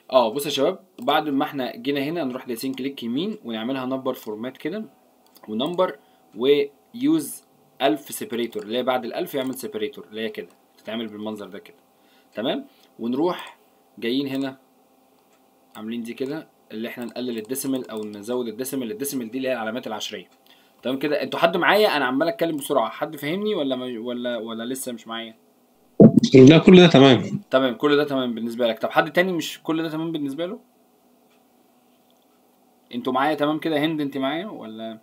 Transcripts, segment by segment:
اه بص يا شباب بعد ما احنا جينا هنا نروح دايسين كليك يمين ونعملها نمبر فورمات كده ونمبر ويوز 1000 سيبريتور اللي هي بعد ال1000 يعمل سيبريتور اللي هي كده تتعمل بالمنظر ده كده تمام ونروح جايين هنا عاملين دي كده اللي احنا نقلل الديسيمل او نزود الديسيمل الديسيمل دي اللي هي العلامات العشريه تمام كده انتوا حد معايا انا عمال اتكلم بسرعه حد فاهمني ولا ما ولا ولا لسه مش معايا لا كل ده تمام تمام كل ده تمام بالنسبه لك طب حد تاني مش كل ده تمام بالنسبه له انتوا معايا تمام كده هند انت معايا ولا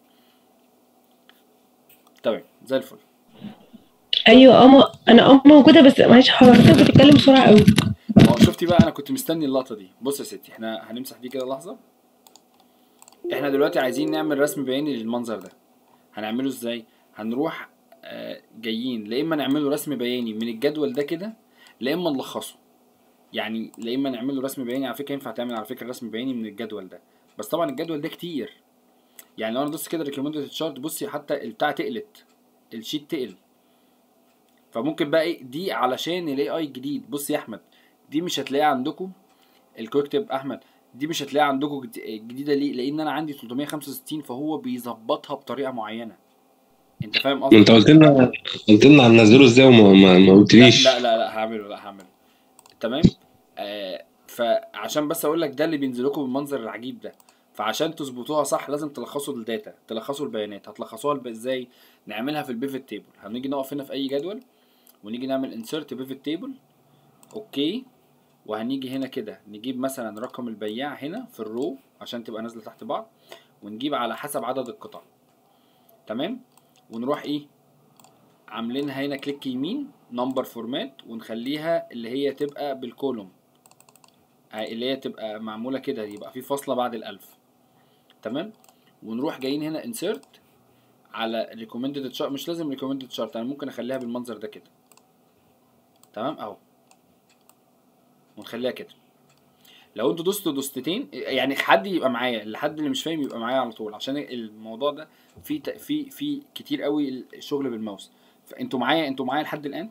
تمام زي الفل ايوه اه م- انا اه موجوده بس معلش حضرتك بتتكلم بسرعه قوي ما هو شفتي بقى انا كنت مستني اللقطه دي بص يا ستي احنا هنمسح دي كده لحظه احنا دلوقتي عايزين نعمل رسم بياني للمنظر ده هنعمله ازاي هنروح آه، جايين لا اما نعمله رسم بياني من الجدول ده كده لا اما نلخصه يعني لا اما نعمله رسم بياني على فكره ينفع تعمل على فكره رسم بياني من الجدول ده بس طبعا الجدول ده كتير يعني لو انا دوست كده ريكومندد تشارت بصي حتى البتاع تقلت الشيت تقل فممكن بقى ايه دي علشان الاي اي جديد بص يا احمد دي مش هتلاقيها عندكم الكويك تيب احمد دي مش هتلاقيها عندكم جد- جديده ليه لان انا عندي 365 فهو بيظبطها بطريقه معينه انت فاهم ما قصدي انت قلت لنا قلت لنا هننزله ازاي وما ما, ما قلتليش لا لا لا هعمله لا هعمله تمام آه فعشان بس اقول لك ده اللي بينزل لكم بالمنظر العجيب ده فعشان تظبطوها صح لازم تلخصوا الداتا تلخصوا البيانات هتلخصوها الب- ازاي نعملها في البيفت تيبل هنيجي نقف هنا في اي جدول ونيجي نعمل انسيرت بيفت تيبل اوكي وهنيجي هنا كده نجيب مثلا رقم البياع هنا في الرو عشان تبقى نازله تحت بعض ونجيب على حسب عدد القطع تمام ونروح ايه عاملينها هنا كليك يمين نمبر فورمات ونخليها اللي هي تبقى بالكولوم آه، اللي هي تبقى معموله كده يبقى في فاصله بعد الالف تمام ونروح جايين هنا انسيرت على ريكومندد تشارت مش لازم ريكومندد تشارت انا ممكن اخليها بالمنظر ده كده تمام اهو ونخليها كده لو انتوا دوستوا دوستتين يعني حد يبقى معايا الحد اللي مش فاهم يبقى معايا على طول عشان الموضوع ده في ت- في في كتير قوي الشغل بالماوس فانتوا معايا انتوا معايا لحد الان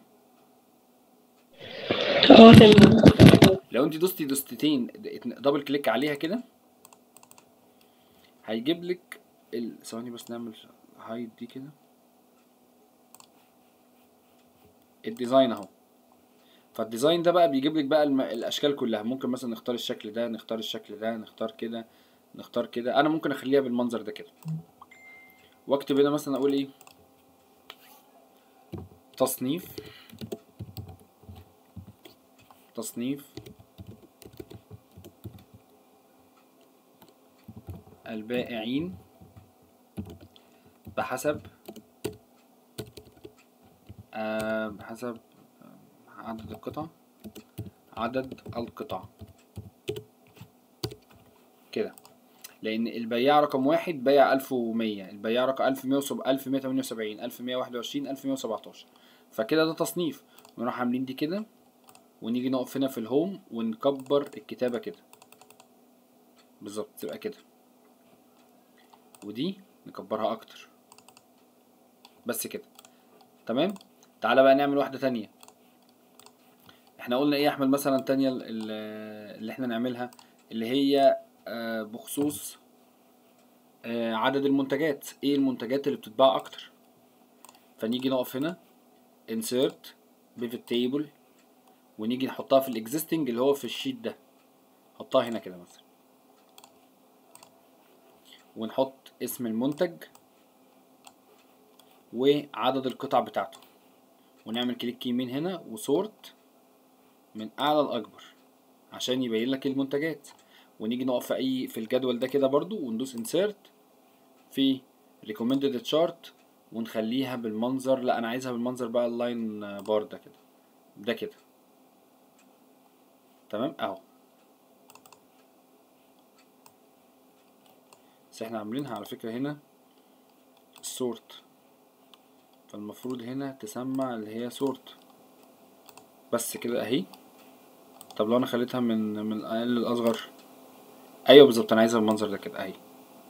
اه تمام لو انت دوستي دوستتين دبل كليك عليها كده هيجيب لك ال- ثواني بس نعمل هايد دي كده الديزاين اهو فالديزاين ده بقى بيجيب لك بقى الم... الاشكال كلها ممكن مثلا نختار الشكل ده نختار الشكل ده نختار كده نختار كده انا ممكن اخليها بالمنظر ده كده واكتب هنا مثلا اقول ايه تصنيف تصنيف البائعين بحسب آه بحسب عدد القطع عدد القطع كده لأن البياع رقم واحد بيع ألف ومية البياع رقم ألف مية ألف مية تمانية وسبعين ألف مية واحد وعشرين ألف مية وسبعتاشر فكده ده تصنيف نروح عاملين دي كده ونيجي نقف هنا في الهوم ونكبر الكتابة كده بالظبط تبقى كده ودي نكبرها أكتر بس كده تمام تعالى بقى نعمل واحدة تانية احنا قلنا ايه يا احمد مثلا تانية ال- ال- اللي احنا نعملها اللي هي آه، بخصوص آه، عدد المنتجات ايه المنتجات اللي بتتباع اكتر فنيجي نقف هنا insert pivot table ونيجي نحطها في الاكزيستنج اللي هو في الشيت ده حطها هنا كده مثلا ونحط اسم المنتج وعدد القطع بتاعته ونعمل كليك يمين هنا وسورت من اعلى لاكبر عشان يبين لك المنتجات ونيجي نقف في اي في الجدول ده كده برضو وندوس insert في recommended chart ونخليها بالمنظر لا انا عايزها بالمنظر بقى اللاين بار ده كده ده كده تمام اهو بس احنا عاملينها على فكرة هنا السورت فالمفروض هنا تسمع اللي هي سورت بس كده اهي طب لو انا خليتها من من الاقل للاصغر ايوه بالظبط انا عايزها بالمنظر ده كده اهي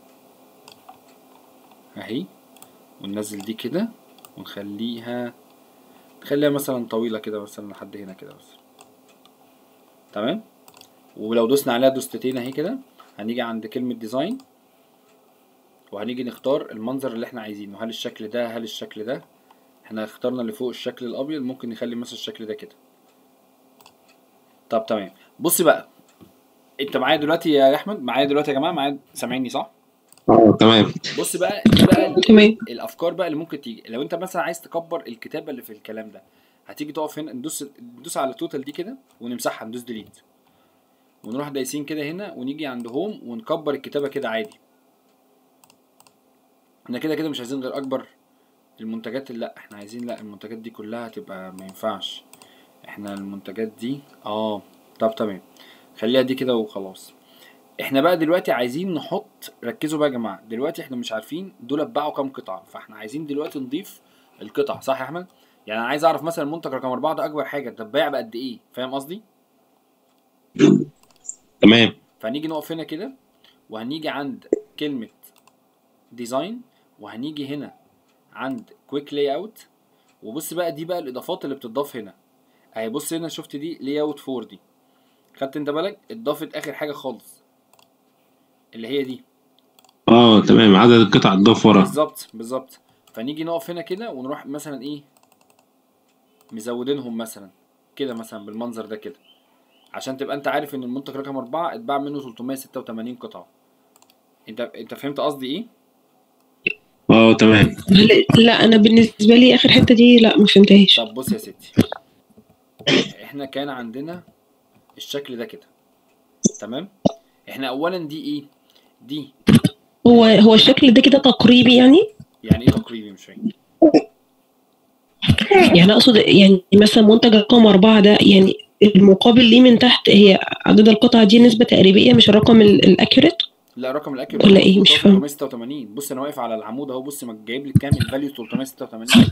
اهي وننزل دي كده ونخليها نخليها مثلا طويلة كده مثلا لحد هنا كده بس تمام ولو دوسنا عليها دوستتين اهي كده هنيجي عند كلمة ديزاين وهنيجي نختار المنظر اللي احنا عايزينه هل الشكل ده هل الشكل ده احنا اخترنا اللي فوق الشكل الابيض ممكن نخلي مثلا الشكل ده كده طب تمام بص بقى انت معايا دلوقتي يا احمد معايا دلوقتي يا جماعه معايا سامعيني صح اه تمام بص بقى دي بقى تمام الافكار بقى اللي ممكن تيجي لو انت مثلا عايز تكبر الكتابه اللي في الكلام ده هتيجي تقف هنا ندوس ندوس على التوتال دي كده ونمسحها ندوس ديليت ونروح دايسين كده هنا ونيجي عند هوم ونكبر الكتابه كده عادي احنا كده كده مش عايزين غير اكبر المنتجات لا احنا عايزين لا المنتجات دي كلها تبقى ما ينفعش احنا المنتجات دي اه طب تمام خليها دي كده وخلاص احنا بقى دلوقتي عايزين نحط ركزوا بقى يا جماعه دلوقتي احنا مش عارفين دول اتباعوا كام قطعه فاحنا عايزين دلوقتي نضيف القطع صح يا احمد يعني انا عايز اعرف مثلا المنتج رقم أربعة ده اكبر حاجه ده اتباع بقد ايه فاهم قصدي تمام فهنيجي نقف هنا كده وهنيجي عند كلمة ديزاين وهنيجي هنا عند كويك لاي اوت وبص بقى دي بقى الاضافات اللي بتضاف هنا اهي بص هنا شفت دي لاي اوت 4 دي خدت انت بالك اتضافت اخر حاجة خالص اللي هي دي اه تمام عدد القطع اتضاف ورا بالظبط بالظبط فنيجي نقف هنا كده ونروح مثلا ايه مزودينهم مثلا كده مثلا بالمنظر ده كده عشان تبقى انت عارف ان المنتج رقم أربعة اتباع منه 386 قطعة انت انت فهمت قصدي ايه؟ اه تمام لا انا بالنسبه لي اخر حته دي لا ما فهمتهاش طب بص يا ستي احنا كان عندنا الشكل ده كده تمام احنا اولا دي ايه دي هو هو الشكل ده كده تقريبي يعني يعني ايه تقريبي مش فاهم يعني اقصد يعني مثلا منتج رقم أربعة ده يعني المقابل ليه من تحت هي عدد القطع دي نسبة تقريبية مش الرقم ال- الاكيوريت لا رقم الاكل ولا إيه؟ مش فاهم. 386 بص انا واقف على العمود اهو بص ما جايب لي كام الفاليو 386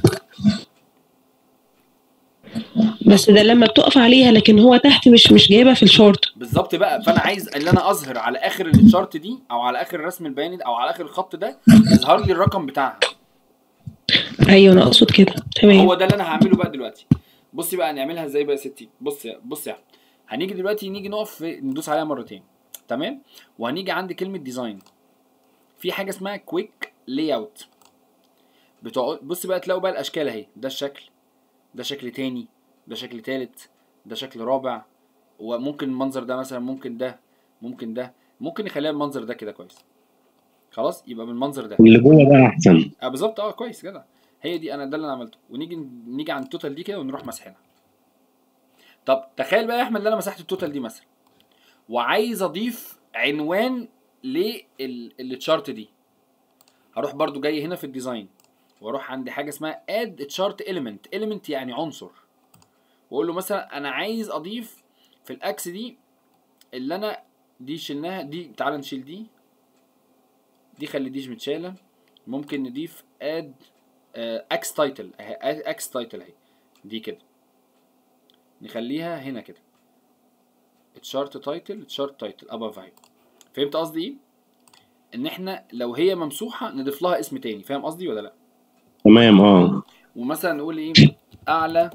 بس ده لما بتقف عليها لكن هو تحت مش مش جايبها في الشورت بالظبط بقى فانا عايز ان انا اظهر على اخر الشارت دي او على اخر الرسم البياني ده او على اخر الخط ده يظهر لي الرقم بتاعها ايوه انا اقصد كده تمام هو ده اللي انا هعمله بقى دلوقتي بصي بقى نعملها ازاي بقى يا ستي بص يا بص يا أحمد. هنيجي دلوقتي نيجي نقف في ندوس عليها مرتين تمام وهنيجي عند كلمه ديزاين في حاجه اسمها كويك لاي اوت بتقعد بص بقى تلاقوا بقى الاشكال اهي ده الشكل ده شكل تاني ده شكل تالت ده شكل رابع وممكن المنظر ده مثلا ممكن ده ممكن ده ممكن نخليها المنظر ده كده كويس خلاص يبقى بالمنظر ده اللي جوه بقى احسن اه بالظبط اه كويس جدع هي دي انا ده اللي انا عملته ونيجي نيجي عند التوتال دي كده ونروح ماسحينها طب تخيل بقى يا احمد ان انا مسحت التوتال دي مثلا وعايز اضيف عنوان للتشارت دي هروح برضو جاي هنا في الديزاين واروح عند حاجه اسمها اد تشارت اليمنت اليمنت يعني عنصر واقول له مثلا انا عايز اضيف في الاكس دي اللي انا دي شلناها دي تعال نشيل دي دي خلي دي متشاله ممكن نضيف اد اكس تايتل اهي اكس تايتل اهي دي كده نخليها هنا كده تشارت تايتل تشارت تايتل اباف اهي فهمت قصدي ايه ان احنا لو هي ممسوحه نضيف لها اسم تاني فاهم قصدي ولا لا تمام اه ومثلا نقول ايه اعلى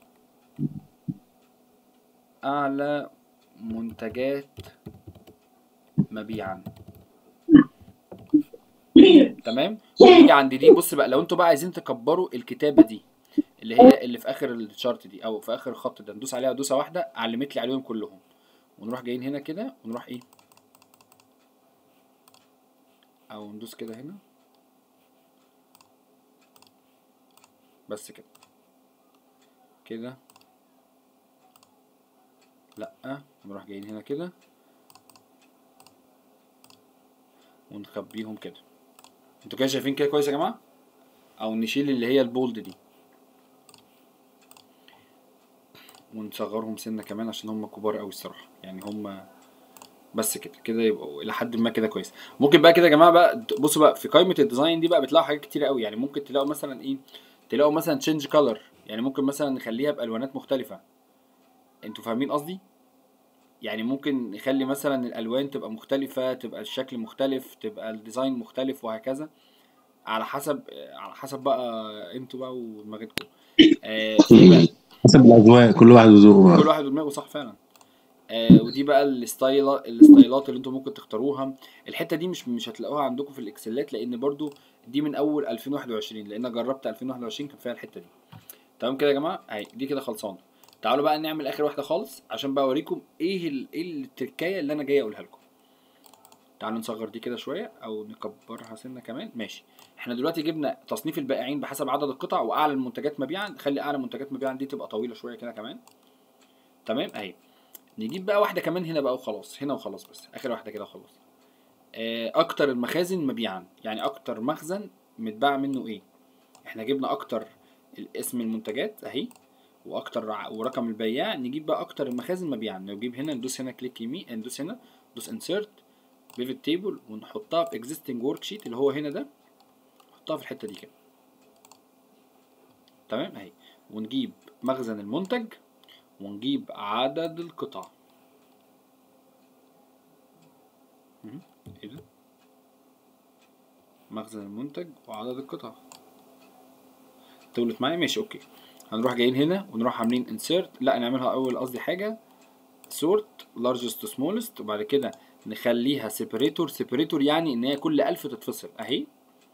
اعلى منتجات مبيعا تمام ونيجي عند دي بص بقى لو انتوا بقى عايزين تكبروا الكتابه دي اللي هي اللي في اخر الشارت دي او في اخر الخط ده ندوس عليها دوسه واحده علمت لي عليهم كلهم ونروح جايين هنا كده ونروح ايه او ندوس كده هنا بس كده كده لا نروح جايين هنا كده ونخبيهم كده انتوا كده شايفين كده كويس يا جماعه او نشيل اللي هي البولد دي ونصغرهم سنه كمان عشان هم كبار قوي الصراحه يعني هم بس كده كده يبقوا الى حد ما كده كويس ممكن بقى كده يا جماعه بقى بصوا بقى في قائمه الديزاين دي بقى بتلاقوا حاجات كتيره قوي يعني ممكن تلاقوا مثلا ايه تلاقوا مثلا تشينج كلر يعني ممكن مثلا نخليها بالوانات مختلفه انتوا فاهمين قصدي يعني ممكن نخلي مثلا الالوان تبقى مختلفه تبقى الشكل مختلف تبقى الديزاين مختلف وهكذا على حسب على حسب بقى انتوا بقى ودماغتكم آه في بقى حسب الاذواق كل واحد وذوقه كل بقى. واحد ودماغه صح فعلا آه ودي بقى الستايل الستايلات اللي انتم ممكن تختاروها الحته دي مش مش هتلاقوها عندكم في الاكسلات لان برضو دي من اول 2021 لان أنا جربت 2021 كان فيها الحته دي تمام كده يا جماعه اهي دي كده خلصانه تعالوا بقى نعمل اخر واحده خالص عشان بقى اوريكم ايه ال- ايه التركايه اللي انا جاي اقولها لكم تعالوا نصغر دي كده شويه او نكبرها سنه كمان ماشي احنا دلوقتي جبنا تصنيف البائعين بحسب عدد القطع واعلى المنتجات مبيعا خلي اعلى منتجات مبيعا دي تبقى طويله شويه كده كمان تمام اهي نجيب بقى واحده كمان هنا بقى وخلاص هنا وخلاص بس اخر واحده كده وخلاص آه، اكتر المخازن مبيعا يعني اكتر مخزن متباع منه ايه احنا جبنا اكتر اسم المنتجات اهي واكتر ع- ورقم البياع نجيب بقى اكتر المخازن مبيعا نجيب هنا ندوس هنا كليك يمين ندوس هنا ندوس انسيرت بيفت تيبل ونحطها في اكزيستنج ورك شيت اللي هو هنا ده نحطها في الحته دي كده تمام اهي ونجيب مخزن المنتج ونجيب عدد القطع مهم. ايه ده مخزن المنتج وعدد القطع تولت معايا ماشي اوكي هنروح جايين هنا ونروح عاملين انسيرت لا نعملها اول قصدي حاجه سورت largest to smallest وبعد كده نخليها separator separator يعني ان هي كل ألف تتفصل اهي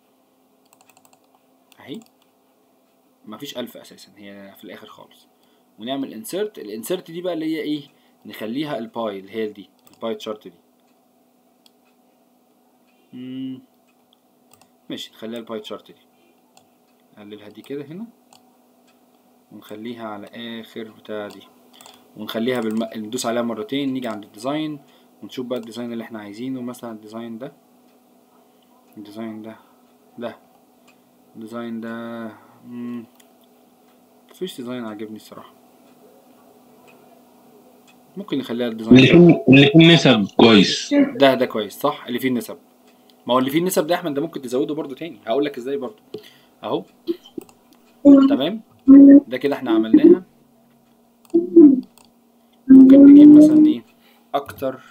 اهي مفيش ألف اساسا هي في الاخر خالص ونعمل انسيرت الانسيرت دي بقى اللي هي ايه نخليها الباي اللي هي دي الباي تشارت دي مم. ماشي نخليها الباي تشارت دي نقللها دي كده هنا ونخليها على اخر بتاع دي ونخليها بالم... ندوس عليها مرتين نيجي عند الديزاين ونشوف بقى الديزاين اللي احنا عايزينه مثلا الديزاين ده الديزاين ده ده الديزاين ده مم. مفيش ديزاين عجبني الصراحة ممكن نخليها اللي الديزاين فيه اللي فيه نسب كويس ده ده كويس صح اللي فيه النسب ما هو اللي فيه النسب ده يا احمد ده ممكن تزوده برضو تاني هقول لك ازاي برضو اهو تمام ده كده احنا عملناها ممكن نجيب مثلا ايه اكتر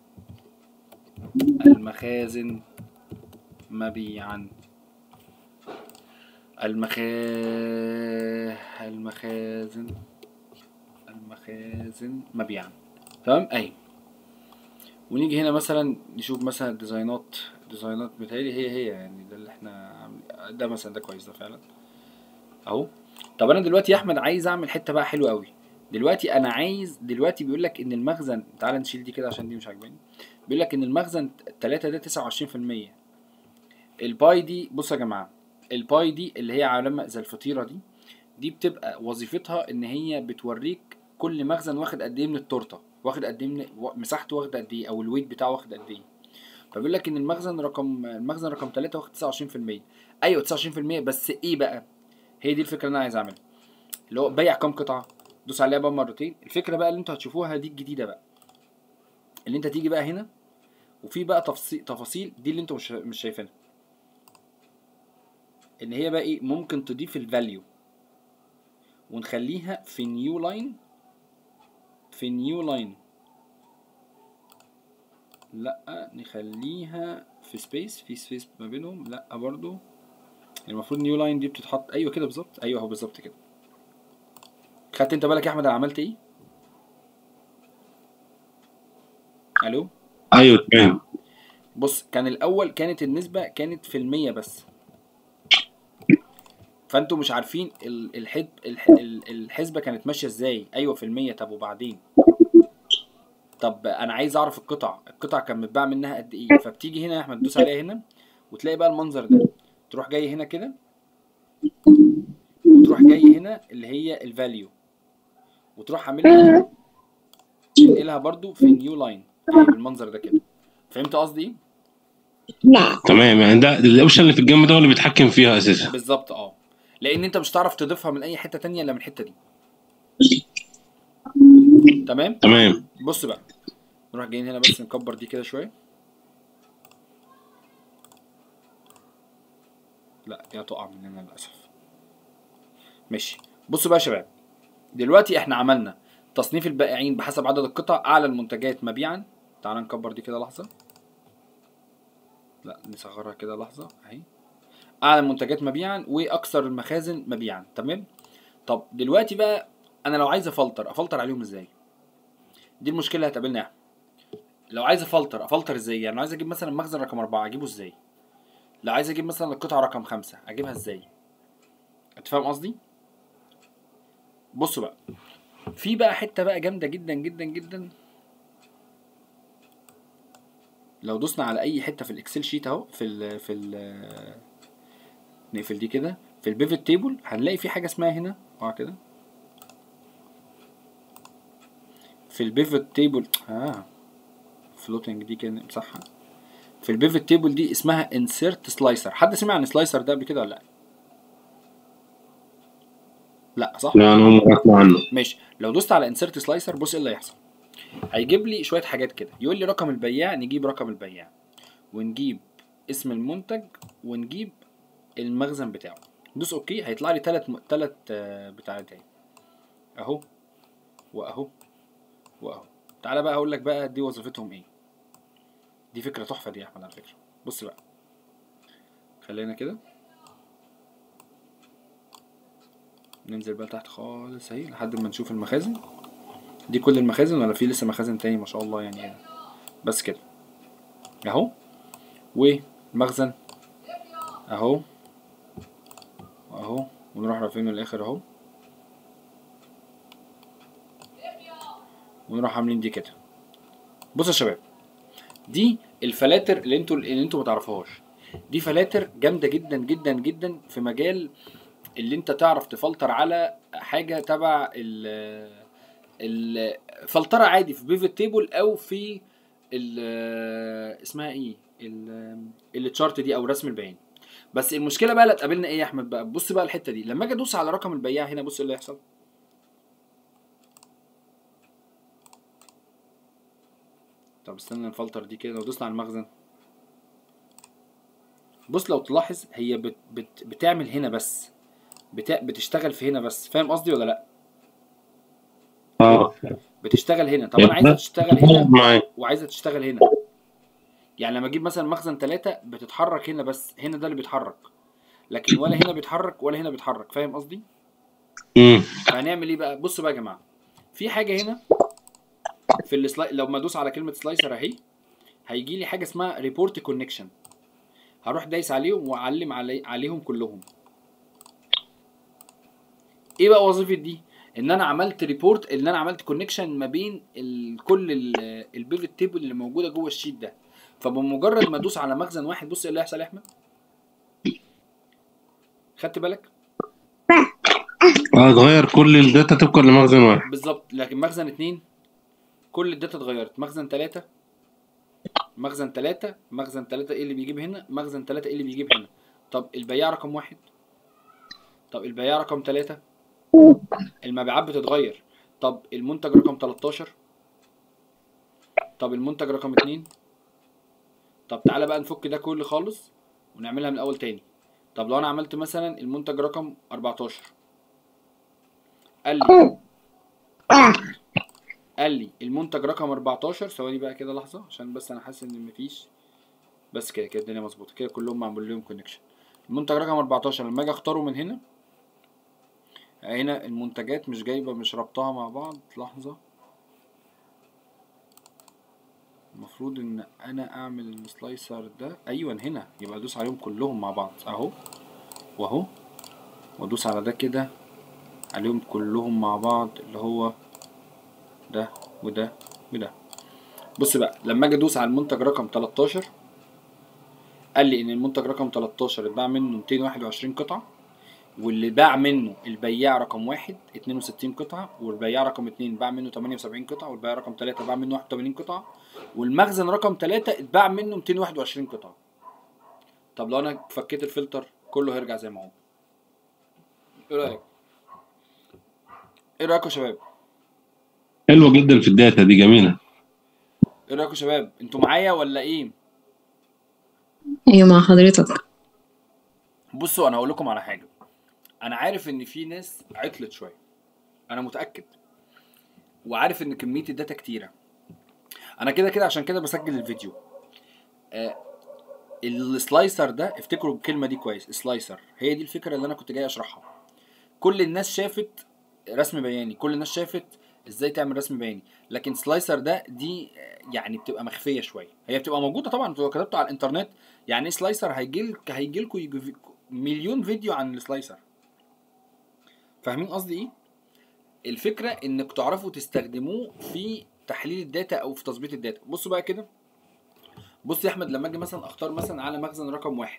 المخازن مبيعا المخا المخازن المخازن مبيعا تمام اهي ونيجي هنا مثلا نشوف مثلا الديزاينات الديزاينات بتهيألي هي هي يعني ده اللي احنا عامل ده مثلا ده كويس ده فعلا اهو طب انا دلوقتي يا احمد عايز اعمل حته بقى حلوه قوي دلوقتي انا عايز دلوقتي بيقول لك ان المخزن تعال نشيل دي كده عشان دي مش عاجباني بيقول لك ان المخزن 3 ده 29% الباي دي بصوا يا جماعه الباي دي اللي هي علامه زي الفطيره دي دي بتبقى وظيفتها ان هي بتوريك كل مخزن واخد قد ايه من التورته واخد قد ايه من و- مساحته واخد قد ايه او الويت بتاعه واخد قد ايه فبيقول لك ان المخزن رقم المخزن رقم 3 واخد 29% ايوه 29% بس ايه بقى هي دي الفكره اللي انا عايز اعملها اللي هو بيع كام قطعه دوس عليها بقى مرتين الفكره بقى اللي انتوا هتشوفوها دي الجديده بقى اللي انت تيجي بقى هنا وفي بقى تفصيل تفاصيل دي اللي انتوا مش مش شايفينها ان هي بقى ايه ممكن تضيف الفاليو ونخليها في نيو لاين في نيو لاين لا نخليها في سبيس في سبيس ما بينهم لا برضو المفروض نيو لاين دي بتتحط ايوه كده بالظبط ايوه اهو بالظبط كده خدت انت بالك يا احمد انا عملت ايه الو ايوه تمام بص كان الاول كانت النسبه كانت في المية بس فانتوا مش عارفين ال- الحد الح- ال- الحسبه كانت ماشيه ازاي ايوه في المية طب وبعدين طب انا عايز اعرف القطع القطع كان متباع منها قد ايه فبتيجي هنا يا احمد تدوس عليها هنا وتلاقي بقى المنظر ده تروح جاي هنا كده وتروح جاي هنا اللي هي الفاليو وتروح عاملها تنقلها برضو في نيو لاين بالمنظر ده كده فهمت قصدي ايه لا تمام يعني ده ده الاوبشن اللي في الجنب ده هو اللي بيتحكم فيها اساسا بالظبط اه لان انت مش هتعرف تضيفها من اي حته تانية الا من الحته دي تمام تمام بص بقى نروح جايين هنا بس نكبر دي كده شويه لا دي هتقع مننا للاسف ماشي بصوا بقى يا شباب دلوقتي احنا عملنا تصنيف البائعين بحسب عدد القطع اعلى المنتجات مبيعا تعال نكبر دي كده لحظه لا نصغرها كده لحظه اهي اعلى المنتجات مبيعا واكثر المخازن مبيعا تمام طب دلوقتي بقى انا لو عايز افلتر افلتر عليهم ازاي دي المشكله اللي هتقابلنا احنا لو عايز افلتر افلتر ازاي يعني لو عايز اجيب مثلا مخزن رقم أربعة اجيبه ازاي لو عايز اجيب مثلا القطعه رقم خمسة اجيبها ازاي انت فاهم قصدي بصوا بقى في بقى حته بقى جامده جدا جدا جدا لو دوسنا على اي حته في الاكسل شيت اهو في ال في ال نقفل دي كده في البيفت تيبل هنلاقي في حاجه اسمها هنا اه كده في البيفت تيبل اه فلوتنج دي كده امسحها في البيفت تيبل دي اسمها انسيرت سلايسر حد سمع عن سلايسر ده قبل كده ولا لا لا صح لا انا هم اسمع عنه ماشي لو دوست على انسيرت سلايسر بص ايه اللي هيحصل هيجيب لي شويه حاجات كده يقول لي رقم البياع نجيب رقم البياع ونجيب اسم المنتج ونجيب المخزن بتاعه دوس اوكي هيطلع لي ثلاث م... ثلاث بتاعات اهي اهو واهو واهو تعالى بقى اقول لك بقى دي وظيفتهم ايه دي فكره تحفه دي يا احمد على فكره بص بقى خلينا كده ننزل بقى تحت خالص اهي لحد ما نشوف المخازن دي كل المخازن ولا في لسه مخازن تاني ما شاء الله يعني هنا بس كده اهو ومخزن اهو اهو ونروح رافعينه للاخر اهو ونروح عاملين دي كده بصوا يا شباب دي الفلاتر اللي انتوا اللي انتوا ما تعرفوهاش دي فلاتر جامده جدا جدا جدا في مجال اللي انت تعرف تفلتر على حاجه تبع ال الفلتره عادي في بيفت تيبل او في ال اسمها ايه التشارت دي او رسم البيان بس المشكله بقى اللي هتقابلنا ايه يا احمد بقى بص بقى الحته دي لما اجي ادوس على رقم البياع هنا بص اللي هيحصل طب استنى نفلتر دي كده لو دوسنا على المخزن بص لو تلاحظ هي بت بت بتعمل هنا بس بتا بتشتغل في هنا بس فاهم قصدي ولا لا اه بتشتغل هنا طب انا عايزه تشتغل هنا معايا وعايزه تشتغل هنا يعني لما اجيب مثلا مخزن ثلاثة بتتحرك هنا بس هنا ده اللي بيتحرك لكن ولا هنا بيتحرك ولا هنا بيتحرك فاهم قصدي امم فهنعمل ايه بقى بصوا بقى يا جماعه في حاجه هنا في السلاي لو ما ادوس على كلمه سلايسر اهي هيجي لي حاجه اسمها ريبورت كونكشن هروح دايس عليهم واعلم علي عليهم كلهم ايه بقى وظيفه دي ان انا عملت ريبورت ان انا عملت كونكشن ما بين ال كل البيفت تيبل اللي موجوده جوه الشيت ده فبمجرد ما ادوس على مخزن واحد بص ايه اللي هيحصل يا احمد خدت بالك هتغير كل الداتا طبقا لمخزن واحد بالظبط لكن مخزن اتنين كل الداتا اتغيرت مخزن تلاتة مخزن تلاتة مخزن تلاتة ايه اللي بيجيب هنا مخزن تلاتة ايه اللي بيجيب هنا طب البياع رقم واحد طب البياع رقم تلاتة المبيعات بتتغير طب المنتج رقم 13 طب المنتج رقم اتنين طب تعالى بقى نفك ده كله خالص ونعملها من الاول تاني طب لو انا عملت مثلا المنتج رقم 14 قال لي قال لي المنتج رقم 14 ثواني بقى كده لحظه عشان بس انا حاسس ان مفيش بس كده كده الدنيا مظبوطه كده كلهم معمول لهم كونكشن المنتج رقم 14 لما اجي اختاره من هنا هنا المنتجات مش جايبه مش رابطاها مع بعض لحظه المفروض ان انا اعمل السلايسر ده ايوه هنا يبقى ادوس عليهم كلهم مع بعض اهو واهو وادوس على ده كده عليهم كلهم مع بعض اللي هو ده وده وده بص بقى لما اجي ادوس على المنتج رقم 13 قال لي ان المنتج رقم 13 اتباع منه 221 قطعه واللي باع منه البياع رقم واحد 62 قطعة والبياع رقم اتنين باع منه 78 قطعة والبياع رقم تلاتة باع منه 81 قطعة والمخزن رقم تلاتة اتباع منه 221 قطعة طب لو انا فكيت الفلتر كله هيرجع زي ما هو ايه رأيك؟ ايه رأيكم يا شباب؟ حلوه جدا في الداتا دي جميله ايه رأيكم يا شباب؟ انتوا معايا ولا ايه؟ ايوه مع حضرتك بصوا انا هقول لكم على حاجه انا عارف ان في ناس عطلت شويه انا متاكد وعارف ان كميه الداتا كتيره انا كده كده عشان كده بسجل الفيديو آه السلايسر ده افتكروا الكلمه دي كويس سلايسر هي دي الفكره اللي انا كنت جاي اشرحها كل الناس شافت رسم بياني كل الناس شافت ازاي تعمل رسم بياني لكن سلايسر ده دي آه، يعني بتبقى مخفيه شويه هي بتبقى موجوده طبعا انتوا لو كتبتوا على الانترنت يعني ايه سلايسر هيجيلك هيجيلكوا يجي في- مليون فيديو عن السلايسر فاهمين قصدي ايه الفكره انك تعرفوا تستخدموه في تحليل الداتا او في تظبيط الداتا بصوا بقى كده بص يا احمد لما اجي مثلا اختار مثلا على مخزن رقم واحد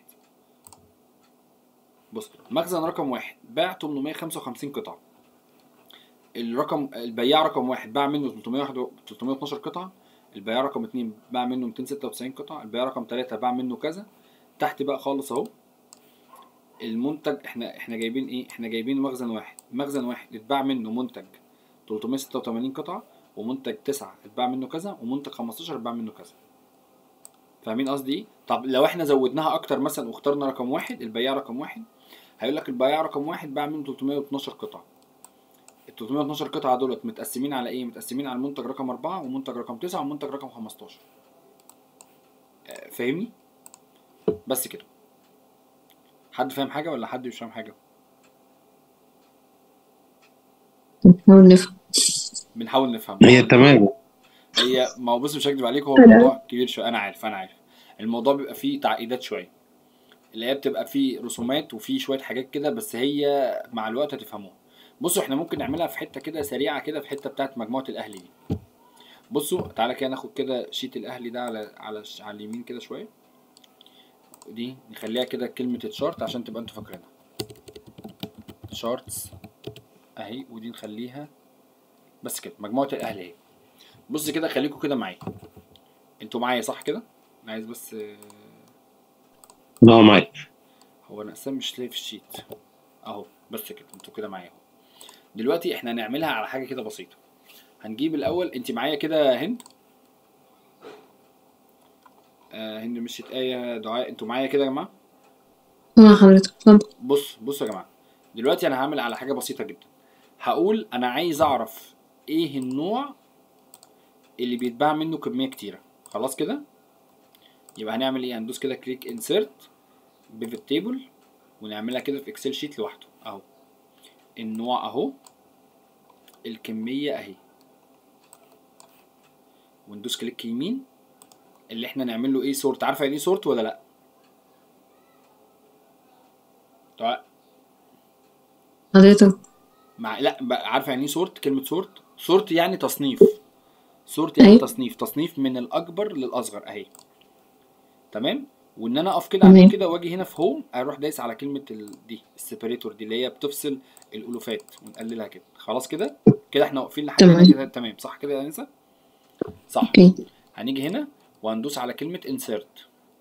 بص مخزن رقم واحد باع 855 قطعه الرقم البياع رقم واحد باع منه 301 312 قطعه البياع رقم اتنين باع منه 296 قطعه البياع رقم تلاتة باع منه كذا تحت بقى خالص اهو المنتج احنا احنا جايبين ايه احنا جايبين مخزن واحد مخزن واحد اتباع منه منتج 386 قطعه ومنتج 9 اتباع منه كذا ومنتج 15 اتباع منه كذا فاهمين قصدي ايه طب لو احنا زودناها اكتر مثلا واخترنا رقم واحد البياع رقم واحد هيقول لك البياع رقم واحد باع منه 312 قطعه ال 312 قطعه دولت متقسمين على ايه متقسمين على المنتج رقم 4 ومنتج رقم 9 ومنتج رقم 15 آه، فاهمني بس كده حد فاهم حاجه ولا حد مش فاهم حاجه نحاول نفهم بنحاول نفهم هي تمام هي ما هو بص مش هكدب عليك هو الموضوع كبير شويه انا عارف انا عارف الموضوع بيبقى فيه تعقيدات شويه اللي هي بتبقى فيه رسومات وفيه شويه حاجات كده بس هي مع الوقت هتفهموها بصوا احنا ممكن نعملها في حته كده سريعه كده في حته بتاعت مجموعه الاهلي دي بصوا تعالى كده ناخد كده شيت الاهلي ده على على على اليمين كده شويه ودي نخليها كده كلمه تشارت عشان تبقى انتوا فاكرينها شارتس اهي ودي نخليها بس كده مجموعه الاهلي اهي بص كده خليكوا كده معايا انتوا معايا صح كده انا عايز بس آه، اه معاك هو انا اصلا مش لاقي في الشيت اهو بس كده انتوا كده معايا اهو دلوقتي احنا هنعملها على حاجه كده بسيطه هنجيب الاول انت معايا كده يا هند آه هند مشيت ايه دعاء انتوا معايا كده يا جماعه مع حضرتك اتفضل بص بصوا يا جماعه دلوقتي انا هعمل على حاجه بسيطه جدا هقول انا عايز اعرف ايه النوع اللي بيتباع منه كميه كتيره خلاص كده يبقى هنعمل ايه هندوس كده كليك انسيرت بيفت تيبل ونعملها كده في اكسل شيت لوحده اهو النوع اهو الكميه اهي وندوس كليك يمين اللي احنا نعمل له ايه سورت عارفه يعني ايه سورت ولا لا طيب حضرتك مع لا بقى عارفه يعني ايه سورت كلمه سورت سورت يعني تصنيف سورت يعني أيوة. تصنيف تصنيف من الاكبر للاصغر اهي تمام وان انا اقف كده اعمل تمام. كده واجي هنا في هوم اروح دايس على كلمه ال... دي السيبريتور دي اللي هي بتفصل الالوفات ونقللها كده خلاص كده كده احنا واقفين لحد هنا تمام. كده تمام صح كده يا انسه صح اوكي هنيجي هنا وهندوس على كلمة insert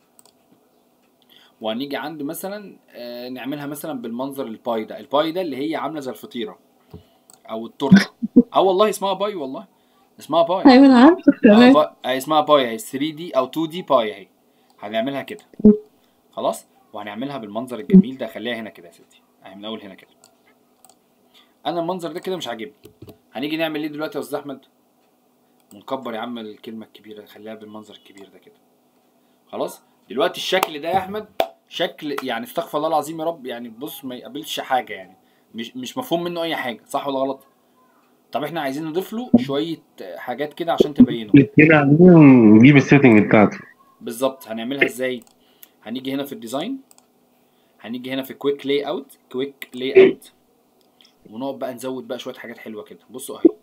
وهنيجي عند مثلا آه، نعملها مثلا بالمنظر الباي ده الباي ده اللي هي عاملة زي الفطيرة أو التورتة اه والله اسمها باي والله اسمها باي ايوه انا عارفه اه تمام باي آه، اسمها باي اهي 3 دي أو 2 دي باي اهي هنعملها كده خلاص وهنعملها بالمنظر الجميل ده خليها هنا كده يا ستي اهي من أول هنا كده أنا المنظر ده كده مش عاجبني هنيجي نعمل ايه دلوقتي يا أستاذ أحمد؟ ونكبر يا عم الكلمة الكبيرة خليها بالمنظر الكبير ده كده خلاص دلوقتي الشكل ده يا احمد شكل يعني استغفر الله العظيم يا رب يعني بص ما يقابلش حاجة يعني مش مش مفهوم منه اي حاجة صح ولا غلط طب احنا عايزين نضيف له شوية حاجات كده عشان تبينه كده عليه نجيب السيتنج بتاعته بالظبط هنعملها ازاي هنيجي هنا في الديزاين هنيجي هنا في كويك لاي اوت كويك لاي اوت ونقعد بقى نزود بقى شويه حاجات حلوه كده بصوا اهي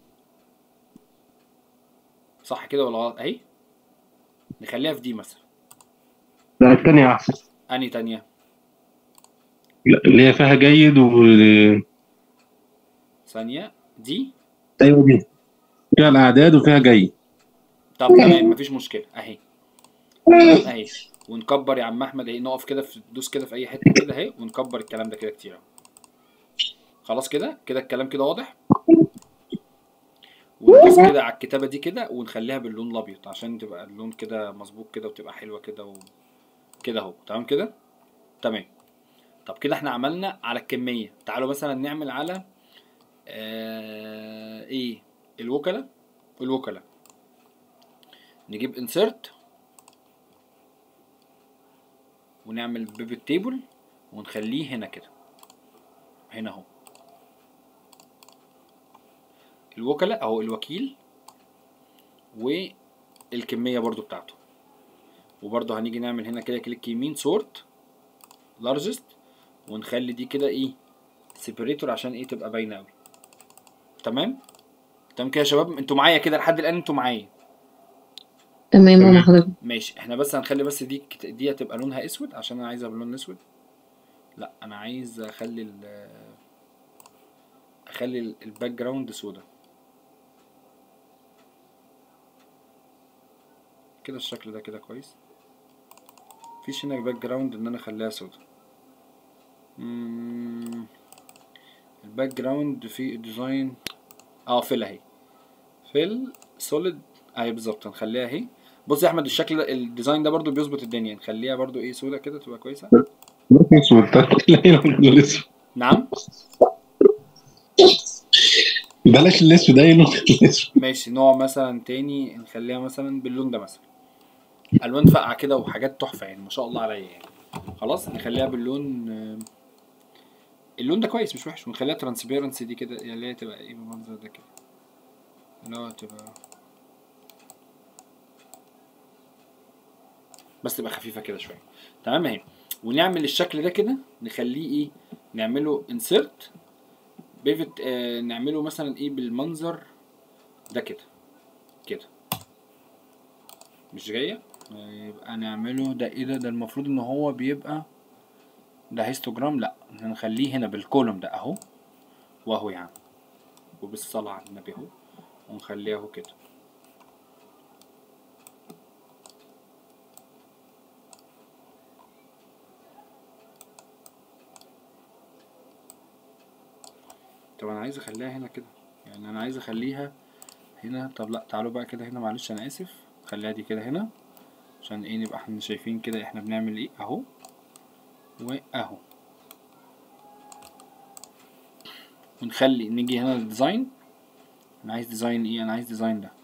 صح كده ولا غلط اهي نخليها في دي مثلا لا التانية أحسن اني تانية لا، اللي هي فيها جيد و ثانيه دي أيوة دي فيها الأعداد وفيها جيد طب تمام مفيش مشكله اهي اهي ونكبر يا عم احمد اهي نقف كده في دوس كده في اي حته كده اهي ونكبر الكلام ده كده كتير اهو خلاص كده كده الكلام كده واضح وندوس كده على الكتابه دي كده ونخليها باللون الابيض عشان تبقى اللون كده مظبوط كده وتبقى حلوه كده و... كده اهو تمام كده تمام طب كده احنا عملنا على الكميه تعالوا مثلا نعمل على آه... ايه الوكلاء الوكلاء نجيب انسرت ونعمل بيفت تيبل ونخليه هنا كده هنا اهو الوكلاء اهو الوكيل والكميه برضو بتاعته وبرضو هنيجي نعمل هنا كده كليك يمين سورت لارجست ونخلي دي كده ايه سيبريتور عشان ايه تبقى باينه قوي تمام تمام كده يا شباب انتوا معايا كده لحد الان انتوا معايا تمام أنا حضرتك ماشي احنا بس هنخلي بس دي دي هتبقى لونها اسود عشان انا عايزها باللون الاسود لا انا عايز اخلي ال اخلي ال- الباك جراوند سودا كده الشكل ده كده كويس مفيش هنا باك جراوند ان انا اخليها سودا مم، الباك جراوند في ديزاين اه فيل اهي فيل سوليد اهي بالظبط هنخليها اهي بص يا احمد الشكل ده الديزاين ده برضو بيظبط الدنيا نخليها برضو ايه سودا كده تبقى كويسه اسود الاسود نعم بلاش الاسود اي لون الاسود ماشي نوع مثلا تاني نخليها مثلا باللون ده مثلا الوان فاقعه كده وحاجات تحفه يعني ما شاء الله عليا يعني خلاص نخليها باللون آه، اللون ده كويس مش وحش ونخليها ترانسبيرنسي دي كده اللي هي تبقى ايه بالمنظر ده كده اللي هو تبقى بس تبقى خفيفه كده شويه تمام اهي ونعمل الشكل ده كده نخليه ايه نعمله انسرت بيفت آه نعمله مثلا ايه بالمنظر ده كده كده مش جايه آه، يبقى نعمله ده ايه ده ده المفروض ان هو بيبقى ده هيستوجرام لا هنخليه هنا بالكولوم ده اهو واهو يعني وبالصلاة على النبي اهو ونخليه اهو كده طب انا عايز اخليها هنا كده يعني انا عايز اخليها هنا طب لا تعالوا بقى كده هنا معلش انا اسف خليها دي كده هنا عشان ايه نبقى احنا شايفين كده احنا بنعمل ايه اهو واهو ونخلي نيجي هنا للديزاين انا عايز ديزاين ايه انا عايز ديزاين ده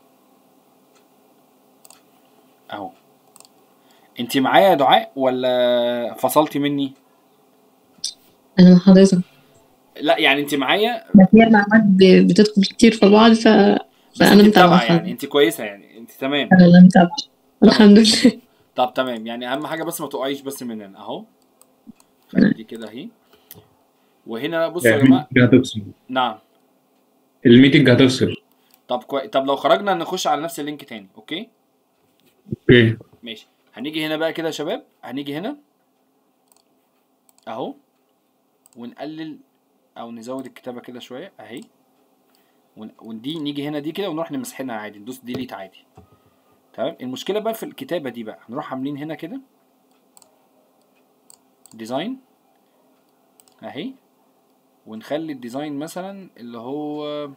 اهو انت معايا يا دعاء ولا فصلتي مني أنا مع حضرتك لا يعني انت معايا بس هي المعلومات ب- بتدخل كتير في بعض ف... بس فأنا انت متابعة متابعه يعني فعلا انت كويسه يعني انت تمام أنا اللي متابعة الحمد لله طب تمام يعني اهم حاجه بس ما تقعيش بس مننا اهو خلي دي كده اهي وهنا بصوا يا جماعه الميتنج هتفصل نعم الميتنج هتفصل طب كوي... طب لو خرجنا نخش على نفس اللينك تاني اوكي اوكي ماشي هنيجي هنا بقى كده يا شباب هنيجي هنا اهو ونقلل او نزود الكتابه كده شويه اهي ون... ودي نيجي هنا دي كده ونروح نمسحينها عادي ندوس ديليت عادي تمام المشكله بقى في الكتابه دي بقى هنروح عاملين هنا كده ديزاين اهي ونخلي الديزاين مثلا اللي هو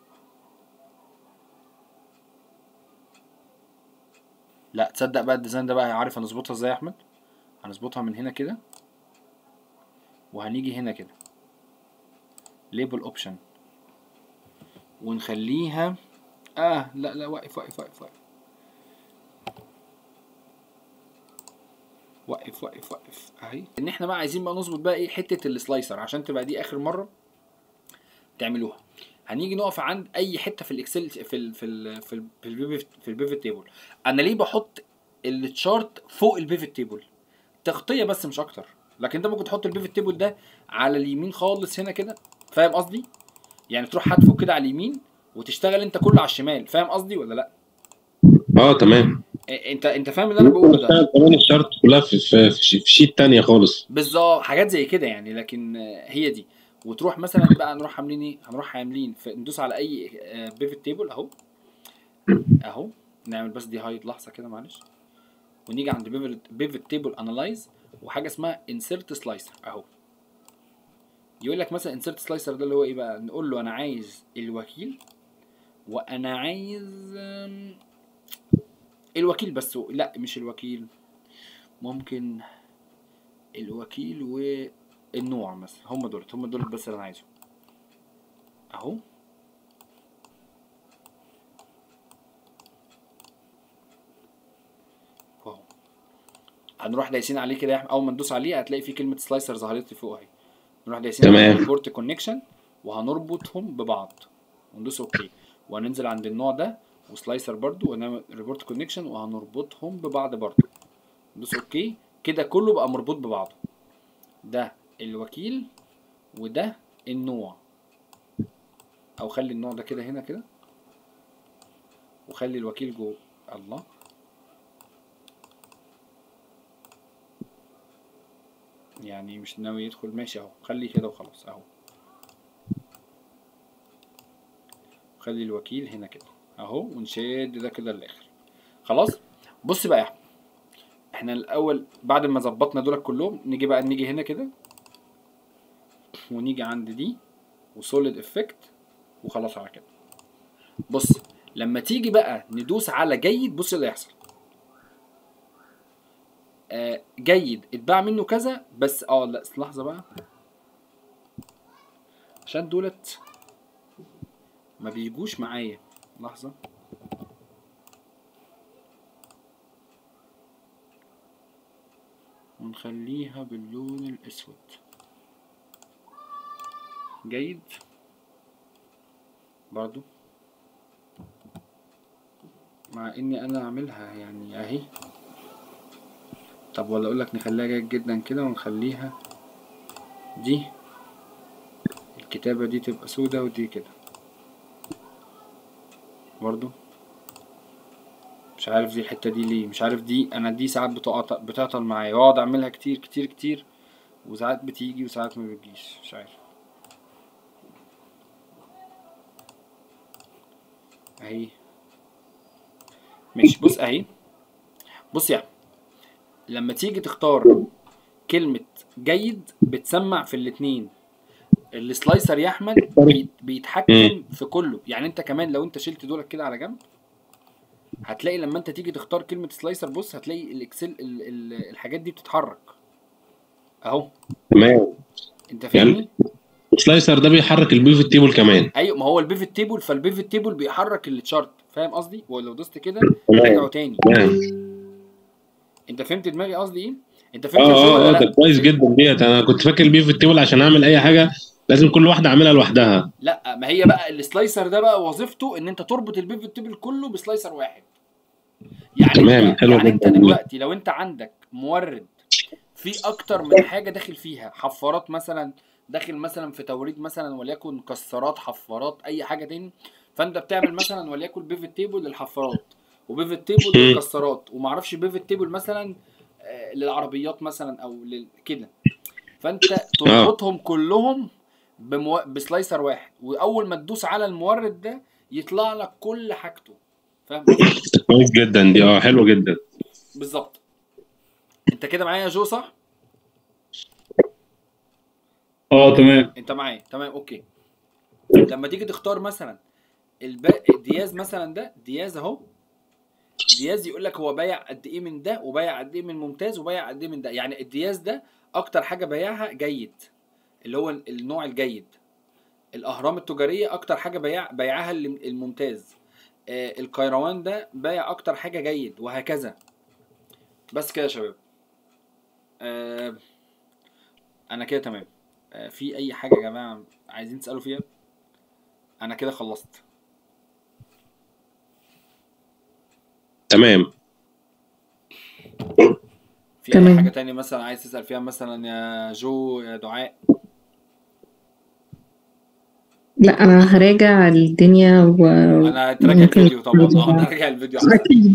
لا تصدق بقى الديزاين ده بقى عارف هنظبطها ازاي يا احمد هنظبطها من هنا كده وهنيجي هنا كده ليبل اوبشن ونخليها اه لا لا واقف واقف واقف واقف واقف واقف واقف اهي ان احنا بقى عايزين بقى نظبط بقى ايه حته السلايسر عشان تبقى دي اخر مره تعملوها هنيجي نقف عند اي حته في الاكسل في ال في ال في ال في البيفت في البيفت تيبل انا ليه بحط التشارت فوق البيفت تيبل تغطيه بس مش اكتر لكن انت ممكن تحط البيفت تيبل ده على اليمين خالص هنا كده فاهم قصدي يعني تروح حاتفه كده على اليمين وتشتغل انت كله على الشمال فاهم قصدي ولا لا اه تمام إيه، انت انت فاهم اللي انا بقوله ده اشتغل كمان الشرط كلها في في, في, شي- في شيت تانية خالص بالظبط حاجات زي كده يعني لكن آه، هي دي وتروح مثلا بقى نروح عاملين ايه هنروح عاملين في ندوس على اي بيفت تيبل اهو اهو نعمل بس دي هايد لحظه كده معلش ونيجي عند بيفت تيبل انالايز وحاجه اسمها انسرت سلايسر اهو يقول لك مثلا انسرت سلايسر ده اللي هو ايه بقى نقول له انا عايز الوكيل وانا عايز آم، الوكيل بس لا مش الوكيل ممكن الوكيل والنوع مثلا هم دول هم دول بس اللي انا عايزهم اهو واهو هنروح دايسين عليه كده يا أحمد. اول ما ندوس عليه هتلاقي فيه كلمه سلايسر ظهرت لي فوق اهي نروح دايسين تمام. على البورت كونكشن وهنربطهم ببعض وندوس اوكي وهننزل عند النوع ده وسلايسر برضو ونعمل ريبورت كونكشن وهنربطهم ببعض برضو ندوس اوكي كده كله بقى مربوط ببعضه ده الوكيل وده النوع او خلي النوع ده كده هنا كده وخلي الوكيل جوه الله يعني مش ناوي يدخل ماشي اهو خليه كده وخلاص اهو خلي الوكيل هنا كده اهو ونشد ده كده للاخر خلاص بص بقى يا احمد احنا الاول بعد ما ظبطنا دول كلهم نيجي بقى نيجي هنا كده ونيجي عند دي وسوليد افكت وخلاص على كده بص لما تيجي بقى ندوس على جيد بص اللي هيحصل آه جيد اتباع منه كذا بس اه لا لحظه بقى عشان دولت ما بيجوش معايا لحظه ونخليها باللون الاسود جيد برضو مع اني انا اعملها يعني اهي طب ولا اقول لك نخليها جيد جدا كده ونخليها دي الكتابة دي تبقى سودة ودي كده برضو مش عارف دي الحتة دي ليه مش عارف دي انا دي ساعات بتقطع بتعطل معايا واقعد اعملها كتير كتير كتير وساعات بتيجي وساعات ما بتجيش مش عارف اهي ماشي بص اهي بص يعني لما تيجي تختار كلمة جيد بتسمع في الاتنين السلايسر يا احمد بي- بيتحكم في كله يعني انت كمان لو انت شلت دولك كده على جنب هتلاقي لما انت تيجي تختار كلمة سلايسر بص هتلاقي الاكسل ال- ال- الحاجات دي بتتحرك اهو تمام انت فاهمني السلايسر ده بيحرك البيفت تيبل كمان ايوه ما هو البيفت تيبل فالبيفت تيبل بيحرك التشارت فاهم قصدي ولو دوست كده تمام رجعوا تاني تمام انت فهمت دماغي قصدي ايه انت فهمت اه يا جو اه ولا اه لا ده كويس جدا ديت انا كنت فاكر البيفت تيبل عشان اعمل اي حاجه لازم كل واحده اعملها لوحدها لا ما هي بقى السلايسر ده بقى وظيفته ان انت تربط البيفت تيبل كله بسلايسر واحد يعني تمام، انت حلو يعني انت جدا. دلوقتي لو انت عندك مورد في اكتر من حاجه داخل فيها حفارات مثلا داخل مثلا في توريد مثلا وليكن كسرات حفارات اي حاجه تاني فانت بتعمل مثلا وليكن بيفت تيبل للحفارات وبيفت تيبل مم. للكسرات ومعرفش بيفت تيبل مثلا آه، للعربيات مثلا او لل- كده فانت تربطهم كلهم بمو... بسلايسر واحد واول ما تدوس على المورد ده يطلع لك كل حاجته فاهم كويس جدا دي اه حلوه جدا بالظبط انت كده معايا يا جو صح اه تمام انت معايا تمام اوكي لما تيجي تختار مثلا الب... الدياز مثلا ده دياز اهو دياز يقول لك هو بايع قد ايه من ده وبايع قد ايه من ممتاز وبايع قد ايه من ده يعني الدياز ده اكتر حاجه بايعها جيد اللي هو النوع الجيد الاهرام التجاريه اكتر حاجه بيع بيعها الم- الممتاز آه الكيروان ده بايع اكتر حاجه جيد وهكذا بس كده يا شباب آه انا كده تمام آه في اي حاجه يا جماعه عايزين تسالوا فيها انا كده خلصت تمام في اي تمام. حاجه تانية مثلا عايز تسال فيها مثلا يا جو يا دعاء لا انا هراجع الدنيا و انا تراجع ممكن الفيديو طبعا اه ترجع. تراجع الفيديو أحسن. اكيد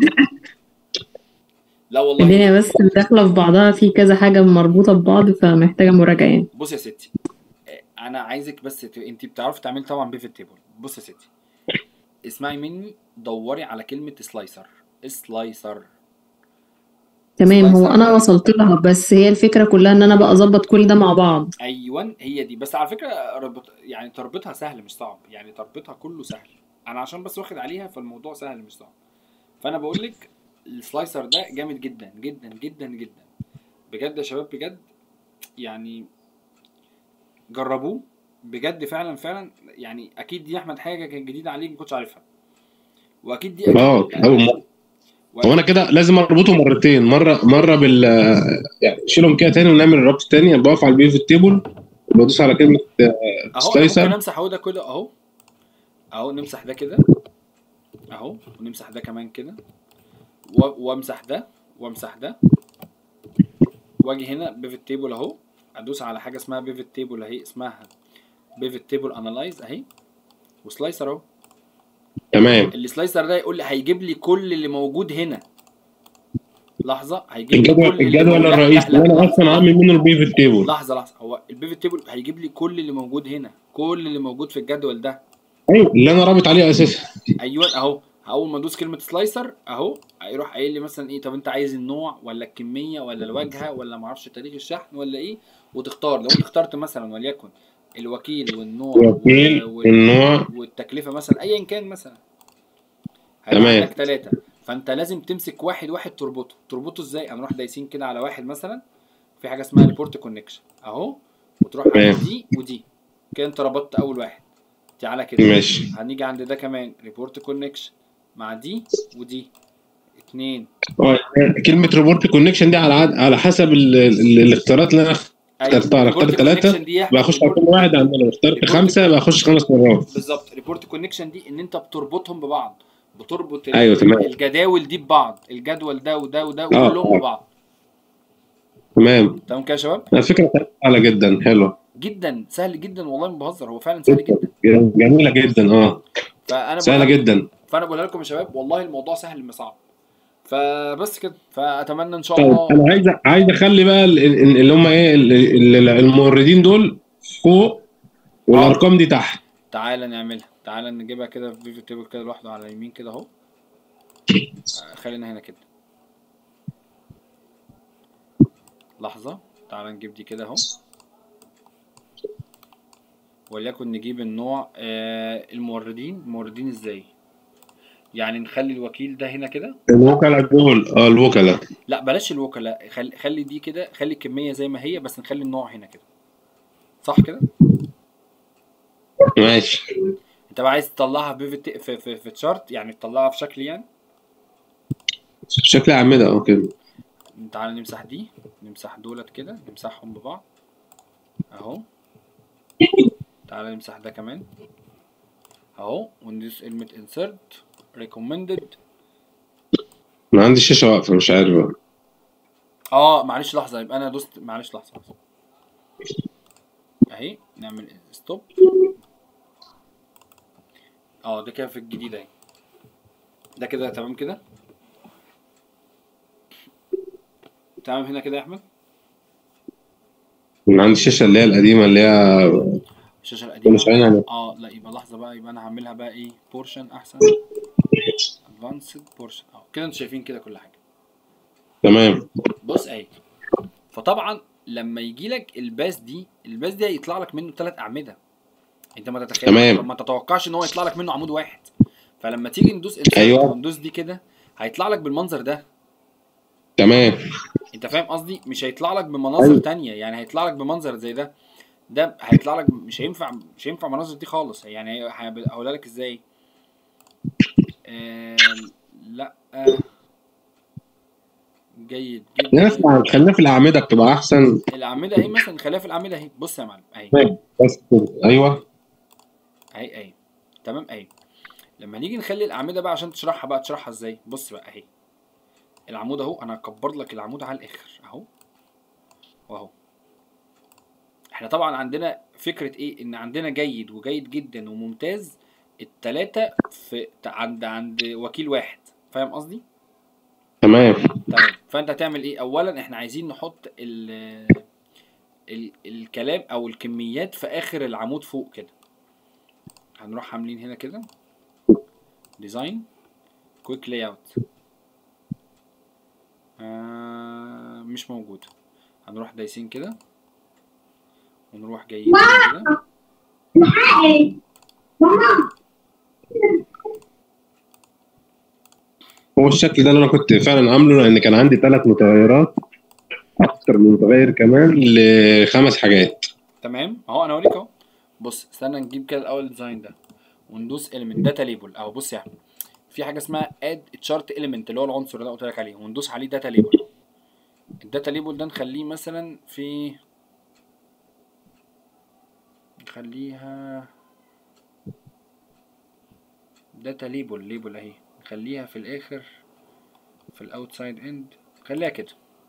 لا والله الدنيا بس داخله في بعضها في كذا حاجه مربوطه ببعض فمحتاجه مراجعه يعني بص يا ستي آه، انا عايزك بس ت... انت بتعرفي تعملي طبعا بيفت تيبل بص يا ستي اسمعي مني دوري على كلمه سلايسر سلايسر تمام هو سلايسر. انا وصلت لها بس هي الفكره كلها ان انا بقى اظبط كل ده مع بعض ايوه هي دي بس على فكره ربط يعني تربطها سهل مش صعب يعني تربطها كله سهل انا عشان بس واخد عليها فالموضوع سهل مش صعب فانا بقول لك السلايسر ده جامد جدا جدا جدا جدا بجد يا شباب بجد يعني جربوه بجد فعلا فعلا يعني اكيد دي احمد حاجه كانت جديده عليك ما كنتش عارفها واكيد دي اه اول مره هو انا كده لازم اربطه مرتين مره مره بال يعني شيلهم كده تاني ونعمل الربط تاني بقف على البيفت تيبل وبدوس على كلمه اهو أنا سلايسر. ممكن امسح اهو ده كده اهو اهو نمسح ده كده اهو ونمسح ده كمان كده و- وامسح ده وامسح ده واجي هنا بيفت تيبل اهو ادوس على حاجه اسمها بيفت تيبل اهي اسمها بيفت تيبل انالايز اهي وسلايسر اهو تمام السلايسر ده يقول لي هيجيب لي كل اللي موجود هنا لحظه هيجيب لي الجدول كل اللي الجدول موجود- لا، الرئيسي لا، اللي لا، انا اصلا لحظة. عامل منه البيفت تيبل لحظه لحظه هو البيفت تيبل هيجيب لي كل اللي موجود هنا كل اللي موجود في الجدول ده ايوه اللي انا رابط عليه اساسا ايوه اهو اول ما ادوس كلمه سلايسر اهو هيروح قايل لي مثلا ايه طب انت عايز النوع ولا الكميه ولا الواجهه ولا ما اعرفش تاريخ الشحن ولا ايه وتختار لو انت اخترت مثلا وليكن الوكيل والنوع الوكيل و- النوع والتكلفه مثلا ايا كان مثلا تمام. هيبقى عندك ثلاثه فانت لازم تمسك واحد واحد تربطه تربطه ازاي هنروح دايسين كده على واحد مثلا في حاجه اسمها ريبورت كونكشن اهو وتروح تمام. على دي ودي كده انت ربطت اول واحد تعالى كده ماشي هنيجي عند ده كمان ريبورت كونكشن مع دي ودي اتنين اه كلمه ريبورت كونكشن دي على عد... على حسب ال... ال... الاختيارات اللي انا اخترتها انا report اخترت ثلاثه connection دي يا أحمد، بخش على report- كل واحد عندنا لو اخترت report- خمسه بخش خمس مرات بالظبط ريبورت كونكشن دي ان انت بتربطهم ببعض بتربط ال- أيوة، تمام. الجداول دي ببعض الجدول ده وده وده آه، وكلهم آه. ببعض تمام تمام كده يا شباب الفكره سهله جدا حلوه جدا سهل جدا والله ما بهزر هو فعلا سهل جدا جميله جدا اه فانا سهله بقول- جدا فانا بقولها لكم يا شباب والله الموضوع سهل مش صعب فبس كده فاتمنى ان شاء طيب الله انا عايز عايز اخلي بقى ال- ال- اللي هم ايه ال- ال- الموردين دول فوق والارقام دي تحت تعالى نعملها تعالى نجيبها كده في فيفو تيبل كده لوحده على اليمين كده اهو آه، خلينا هنا كده لحظة تعالى نجيب دي كده اهو وليكن نجيب النوع آه الموردين الموردين ازاي يعني نخلي الوكيل ده هنا كده الوكلاء دول اه الوكلاء لا بلاش الوكلاء خلي, خلي دي كده خلي الكمية زي ما هي بس نخلي النوع هنا كده صح كده ماشي انت بقى عايز تطلعها بيفت في في, في تشارت يعني تطلعها في شكل يعني بشكل اعمده اه كده تعالى نمسح دي نمسح دولت كده نمسحهم ببعض اهو تعالى نمسح ده كمان اهو وندوس كلمة insert recommended انا عندي الشاشه واقفه مش عارف بقى. اه معلش لحظة يبقى انا دوست معلش لحظة لحظة اهي نعمل ستوب اه ده كده في الجديد اهي ده كده تمام كده تمام هنا كده يا احمد انا عندي الشاشه اللي هي القديمه اللي هي الشاشة كنا القديمة شغالين عليها اه لا يبقى لحظة بقى يبقى انا هعملها بقى ايه بورشن احسن ادفانسد بورشن اه كده انتوا شايفين كده كل حاجة تمام بص اهي فطبعا لما يجي لك الباس دي الباس دي هيطلع لك منه ثلاث اعمده انت ما تتخيل تمام. ما تتوقعش ان هو يطلع لك منه عمود واحد فلما تيجي ندوس insert أيوة. وندوس دي كده هيطلع لك بالمنظر ده تمام انت فاهم قصدي مش هيطلع لك بمناظر أيوة. تانية يعني هيطلع لك بمنظر زي ده ده هيطلع لك مش هينفع مش هينفع مناظر دي خالص يعني هي- هي- هقولها لك ازاي آه لا آه جيد جدا نسمع خلينا في الاعمده بتبقى احسن الاعمده اهي مثلا خليها في الاعمده اهي بص يا معلم اهي بس كده ايوه اهي اهي تمام اهي لما نيجي نخلي الاعمده بقى عشان تشرحها بقى تشرحها ازاي بص بقى اهي العمود اهو انا هكبر لك العمود على الاخر اهو واهو احنا طبعا عندنا فكره ايه ان عندنا جيد وجيد جدا وممتاز التلاتة في عند عند وكيل واحد فاهم قصدي تمام تمام فانت هتعمل ايه اولا احنا عايزين نحط ال ال الكلام او الكميات في اخر العمود فوق كده هنروح عاملين هنا كده ديزاين كويك لاي اوت آه مش موجود هنروح دايسين كده ونروح جايين كده هو الشكل ده اللي انا كنت فعلا عامله لان كان عندي ثلاث متغيرات اكتر من متغير كمان لخمس حاجات تمام اهو انا اوريك اهو بص استنى نجيب كده الاول الديزاين ده وندوس element داتا ليبل اهو بص يا احمد في حاجه اسمها اد تشارت element اللي هو العنصر اللي انا قلت لك عليه وندوس عليه داتا ليبل الداتا ليبل ده نخليه مثلا في نخليها داتا ليبل ليبل اهي نخليها في الاخر في الاوتسايد اند خليها كده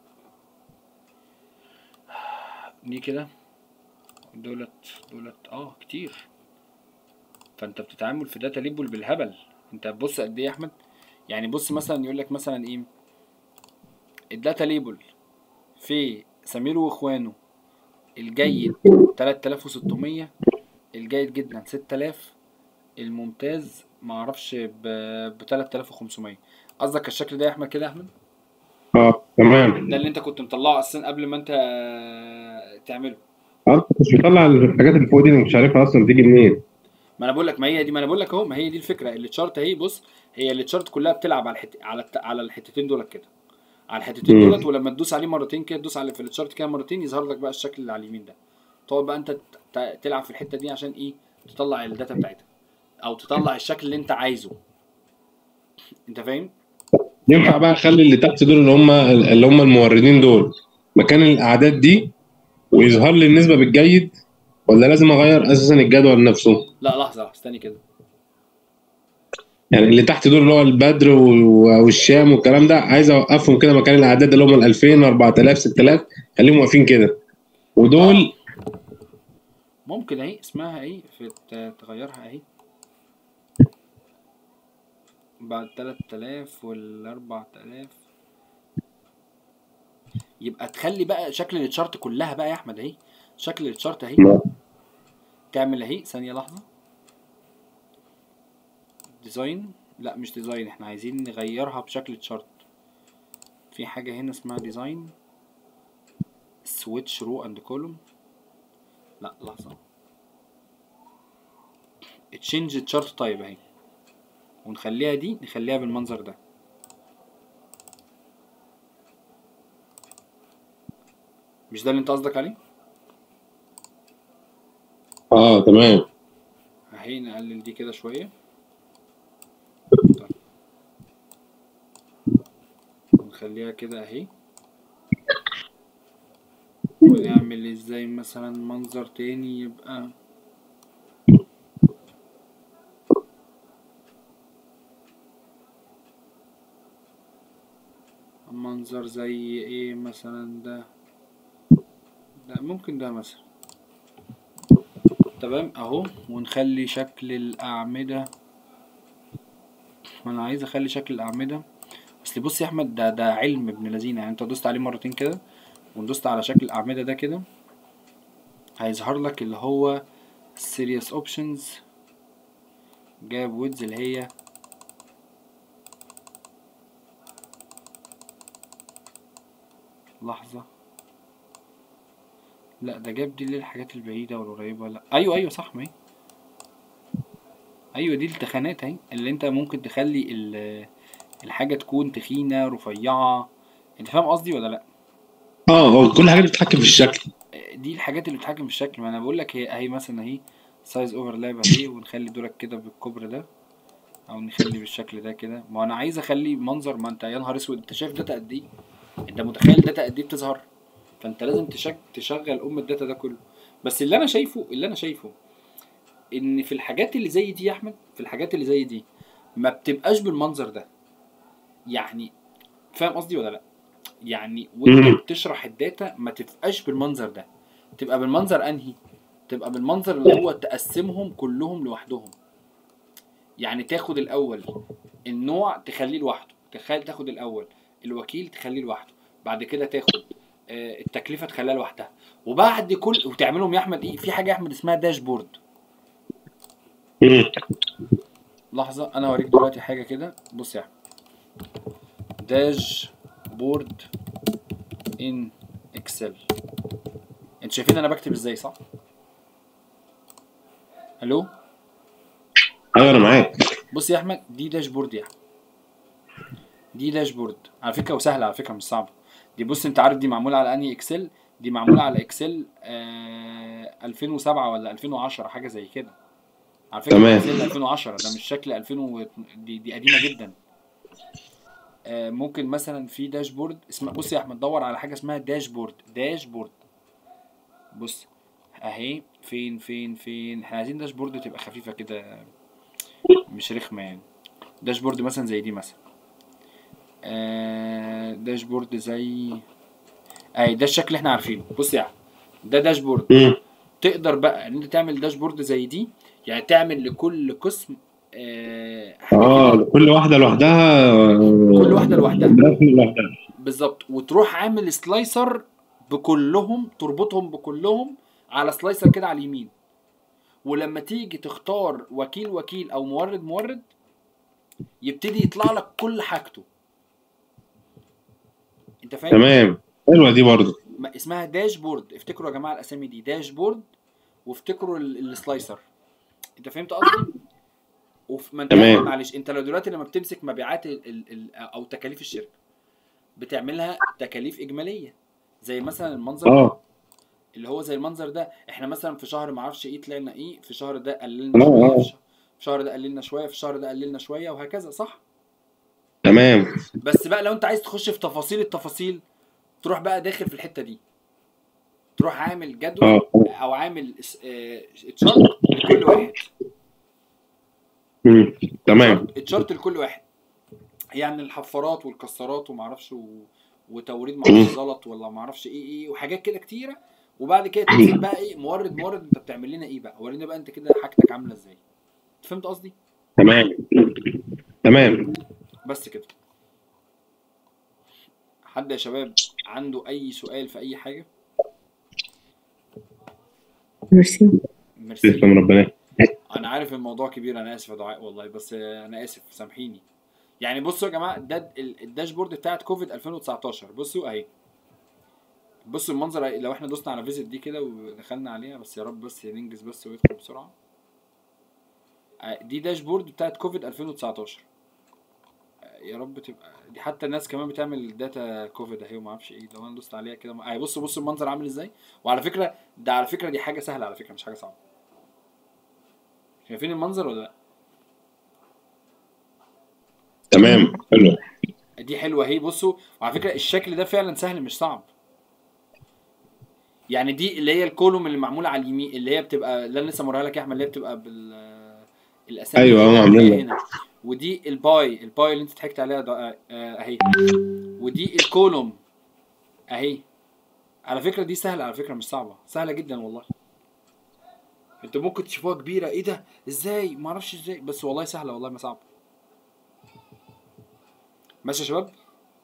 دي كده دولت دولت اه كتير فانت بتتعامل في داتا ليبل بالهبل انت بص قد ايه يا احمد يعني بص مثلا يقول لك مثلا ايه الداتا ليبل في سمير واخوانه الجيد 3600 الجيد جدا 6000 الممتاز معرفش ب ب 3500 قصدك الشكل ده يا احمد كده يا احمد اه تمام ده اللي انت كنت مطلعه اصلا قبل ما انت تعمله اه انت مش بيطلع الحاجات اللي فوق دي اللي مش عارفها اصلا تيجي منين ما انا بقول لك ما هي دي ما انا بقول لك اهو ما هي دي الفكره اللي تشارت اهي بص هي اللي تشارت كلها بتلعب على الحت... على الت... على الحتتين دولت كده على الحتتين مم. دولت ولما تدوس عليه مرتين كده تدوس على في التشارت كده مرتين يظهر لك بقى الشكل اللي على اليمين ده تقعد بقى انت ت- تلعب في الحته دي عشان ايه تطلع الداتا بتاعتها او تطلع الشكل اللي انت عايزه انت فاهم ينفع بقى اخلي اللي تحت دول اللي هم اللي هم الموردين دول مكان الاعداد دي ويظهر لي النسبه بالجيد ولا لازم اغير اساسا الجدول نفسه لا لحظه لحظه استني كده يعني اللي تحت دول اللي هو البدر و- والشام والكلام ده عايز اوقفهم كده مكان الاعداد اللي هم ال 2000 4000 6000 خليهم واقفين كده ودول ممكن اهي اسمها اهي في ت- تغيرها اهي بعد 3000 وال 4000 يبقى تخلي بقى شكل التشارت كلها بقى يا احمد اهي شكل التشارت اهي تعمل اهي ثانية لحظة ديزاين لا مش ديزاين احنا عايزين نغيرها بشكل تشارت في حاجة هنا اسمها ديزاين سويتش رو اند كولوم لا لحظة تشينج تشارت تايب اهي ونخليها دي نخليها بالمنظر ده مش ده اللي انت قصدك عليه اه تمام اهي نقلل دي كده شوية طيب. ونخليها كده اهي ونعمل ازاي مثلا منظر تاني يبقى منظر زي ايه مثلا ده ده ممكن ده مثلا تمام اهو ونخلي شكل الاعمدة ما انا عايز اخلي شكل الاعمدة اصل بص يا احمد ده ده علم ابن لذينه يعني انت دوست عليه مرتين كده ودوست على شكل الاعمدة ده كده هيظهر لك اللي هو serious options جاب ويدز اللي هي لحظة لا ده جاب دي للحاجات البعيدة والقريبة لا ايوه ايوه صح ما هي ايوه دي التخانات اهي اللي انت ممكن تخلي ال- الحاجة تكون تخينة رفيعة انت فاهم قصدي ولا لا اه هو كل حاجه بتتحكم في الشكل دي الحاجات اللي بتتحكم في الشكل ما انا بقول لك هي اهي مثلا اهي سايز اوفرلاب اهي ونخلي دولك كده بالكبر ده او نخلي بالشكل ده كده ما انا عايز اخلي منظر ما انت يا نهار اسود انت شايف داتا قد ايه انت متخيل داتا قد ايه بتظهر فانت لازم تشك تشغل ام الداتا ده كله بس اللي انا شايفه اللي انا شايفه ان في الحاجات اللي زي دي يا احمد في الحاجات اللي زي دي ما بتبقاش بالمنظر ده يعني فاهم قصدي ولا لا يعني وانت مم. بتشرح الداتا ما تبقاش بالمنظر ده تبقى بالمنظر انهي تبقى بالمنظر اللي هو تقسمهم كلهم لوحدهم يعني تاخد الاول النوع تخليه لوحده تخيل تاخد الاول الوكيل تخليه لوحده بعد كده تاخد آه، التكلفه تخليها لوحدها وبعد كل وتعملهم يا احمد ايه في حاجه يا احمد اسمها داشبورد مم. لحظه انا هوريك دلوقتي حاجه كده بص يا احمد داش بورد ان اكسل انتوا شايفين انا بكتب ازاي صح الو ايوه انا معاك بص يا احمد دي داشبورد يا احمد دي داشبورد على فكره وسهله على فكره مش صعبه دي بص انت عارف دي معموله على انهي اكسل دي معموله على اكسل آه 2007 ولا 2010 حاجه زي كده على فكره تمام. اكسل 2010 ده مش شكل 2000 و... دي, دي قديمه جدا آه ممكن مثلا في داشبورد اسمها بص يا احمد دور على حاجه اسمها داشبورد داشبورد بص اهي فين فين فين احنا عايزين داشبورد تبقى خفيفه كده مش رخمه يعني داشبورد مثلا زي دي مثلا آه داشبورد زي اي ده الشكل اللي احنا عارفينه بص يا احمد ده داشبورد مم. تقدر بقى ان انت تعمل داشبورد زي دي يعني تعمل لكل قسم آه حاجه اه كده كل واحده لوحدها كل واحده لوحدها جرافيك لوحدها بالظبط وتروح عامل سلايسر بكلهم تربطهم بكلهم على سلايسر كده على اليمين ولما تيجي تختار وكيل وكيل او مورد مورد يبتدي يطلع لك كل حاجته انت فاهم تمام حلوه دي برضه ما- اسمها داشبورد افتكروا يا جماعه الاسامي دي داشبورد وافتكروا ال- السلايسر انت فهمت قصدي وف... ما انت تمام. معلش انت لو دلوقتي لما بتمسك مبيعات ال... ال... ال... او تكاليف الشركه بتعملها تكاليف اجماليه زي مثلا المنظر ده اه اللي هو زي المنظر ده احنا مثلا في شهر ما اعرفش ايه طلعنا ايه في شهر ده قللنا اه، شويه اه. في ش- في شهر ده قللنا شويه في الشهر ده قللنا شويه وهكذا صح تمام بس بقى لو انت عايز تخش في تفاصيل التفاصيل تروح بقى داخل في الحته دي تروح عامل جدول اه او عامل اس- اه، تشارت لكل واحد مم. تمام تشارت لكل واحد يعني الحفارات والكسرات ومعرفش و... وتوريد معرفش زلط ولا معرفش ايه ايه وحاجات كده كتيره وبعد كده تنزل بقى ايه مورد مورد انت بتعمل لنا ايه بقى ورينا بقى انت كده حاجتك عامله ازاي فهمت قصدي تمام تمام بس كده حد يا شباب عنده اي سؤال في اي حاجه ميرسي ميرسي تسلم ربنا انا عارف الموضوع كبير انا اسف يا دعاء والله بس انا اسف سامحيني يعني بصوا يا جماعه ده ال- الداشبورد بتاعت كوفيد 2019 بصوا اهي بصوا المنظر أهي. لو احنا دوسنا على فيزيت دي كده ودخلنا عليها بس يا رب بس ننجز بس ويدخل بسرعه آه، دي داشبورد بتاعت كوفيد 2019 آه، يا رب تبقى دي حتى الناس كمان بتعمل داتا كوفيد اهي وما اعرفش ايه لو انا دوست عليها كده اهي بصوا بصوا المنظر عامل ازاي وعلى فكره ده على فكره دي حاجه سهله على فكره مش حاجه صعبه شايفين المنظر ولا لا تمام حلو دي حلوه اهي بصوا وعلى فكره الشكل ده فعلا سهل مش صعب يعني دي اللي هي الكولوم اللي معموله على اليمين اللي هي بتبقى اللي انا لسه موريها لك يا احمد اللي هي بتبقى بال الاسامي أيوة، اللي هم هي عاملينها. هنا ودي الباي الباي اللي انت ضحكت عليها ده آه، آه، اهي ودي الكولوم اهي على فكره دي سهله على فكره مش صعبه سهله جدا والله انت ممكن تشوفوها كبيره ايه ده ازاي ما اعرفش ازاي بس والله سهله والله ما صعبه ماشي يا شباب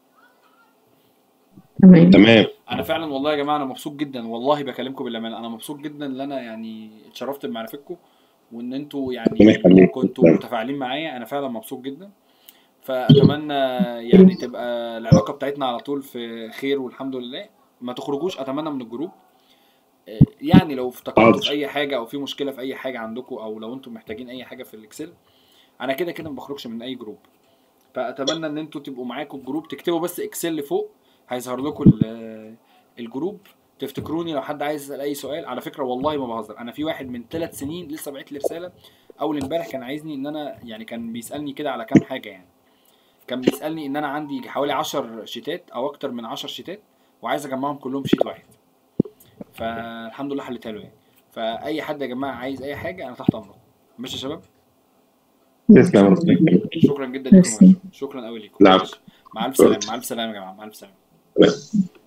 تمام تمام انا فعلا والله يا جماعه انا مبسوط جدا والله بكلمكم بالامانه انا مبسوط جدا ان انا يعني اتشرفت بمعرفتكم وان انتوا ربنا يعني يخليك. كنتوا متفاعلين معايا انا فعلا مبسوط جدا فاتمنى يعني تبقى العلاقه بتاعتنا على طول في خير والحمد لله ما تخرجوش اتمنى من الجروب آه، يعني لو افتكرتوا حاضر. في اي حاجه او في مشكله في اي حاجه عندكم او لو انتم محتاجين اي حاجه في الاكسل انا كده كده ما بخرجش من اي جروب فاتمنى ان انتوا تبقوا معاكم الجروب تكتبوا بس اكسل فوق هيظهر لكم ال- الجروب تفتكروني لو حد عايز يسال اي سؤال على فكره والله ما بهزر انا في واحد من ثلاث سنين لسه بعت لي رساله اول امبارح كان عايزني ان انا يعني كان بيسالني كده على كام حاجه يعني كان بيسالني ان انا عندي حوالي 10 شيتات او اكتر من 10 شيتات وعايز اجمعهم كلهم شيت واحد فالحمد لله حلتها له يعني فاي حد يا جماعه عايز اي حاجه انا تحت امركم ماشي يا شباب تسلم ربنا يخليك. شكرا جدا لكم ميرسي. يا شباب. شكرا قوي ليكم العفو. مع الف سلامه مع الف سلامه يا جماعه مع الف سلامه تمام.